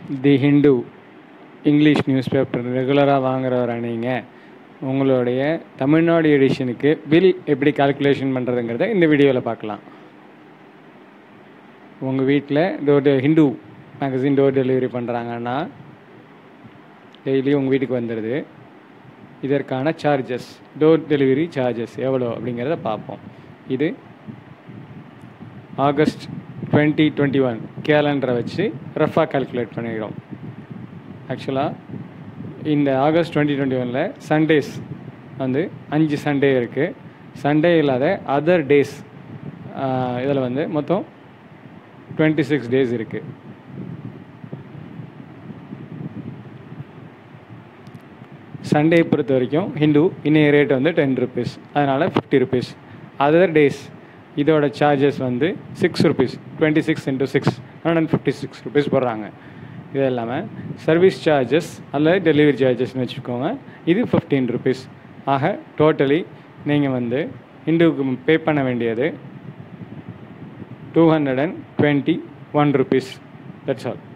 தி Hindu English news paper ரெகுலராக வாங்குறவரா நீங்கள் உங்களுடைய தமிழ்நாடு எடிஷனுக்கு பில் எப்படி கால்குலேஷன் பண்ணுறதுங்கிறத இந்த வீடியோவில் பார்க்கலாம் உங்கள் வீட்டில் door Hindu magazine door delivery பண்ணுறாங்கன்னா டெய்லி உங்கள் வீட்டுக்கு வந்துடுது இதற்கான சார்ஜஸ் டோர் டெலிவரி சார்ஜஸ் எவ்வளோ அப்படிங்கிறத பார்ப்போம் இது ஆகஸ்ட் டுவெண்ட்டி டுவெண்ட்டி ஒன் கேலண்டரை வச்சு ரஃபாக கால்குலேட் பண்ணிக்கிறோம் ஆக்சுவலாக இந்த ஆகஸ்ட் டுவெண்ட்டி டுவெண்ட்டி ஒனில் சண்டேஸ் வந்து அஞ்சு சண்டே இருக்குது சண்டே இல்லாத அதர் டேஸ் இதில் வந்து மொத்தம் டுவெண்ட்டி சிக்ஸ் டேஸ் இருக்குது சண்டே பொறுத்த வரைக்கும் ஹிந்து இன்னைய ரேட் வந்து டென் ருபீஸ் அதனால் ஃபிஃப்டி ருபீஸ் அதர் டேஸ் இதோட சார்ஜஸ் வந்து six rupees twenty six into six hundred and fifty six rupees போடுறாங்க இது இல்லாமல் சர்வீஸ் சார்ஜஸ் அல்லது டெலிவரி சார்ஜஸ்னு வச்சுக்கோங்க இது ஃபிஃப்டீன் ருபீஸ் ஆக டோட்டலி நீங்கள் வந்து ஹிந்துவுக்கு பே பண்ண வேண்டியது two hundred and twenty one rupees that's all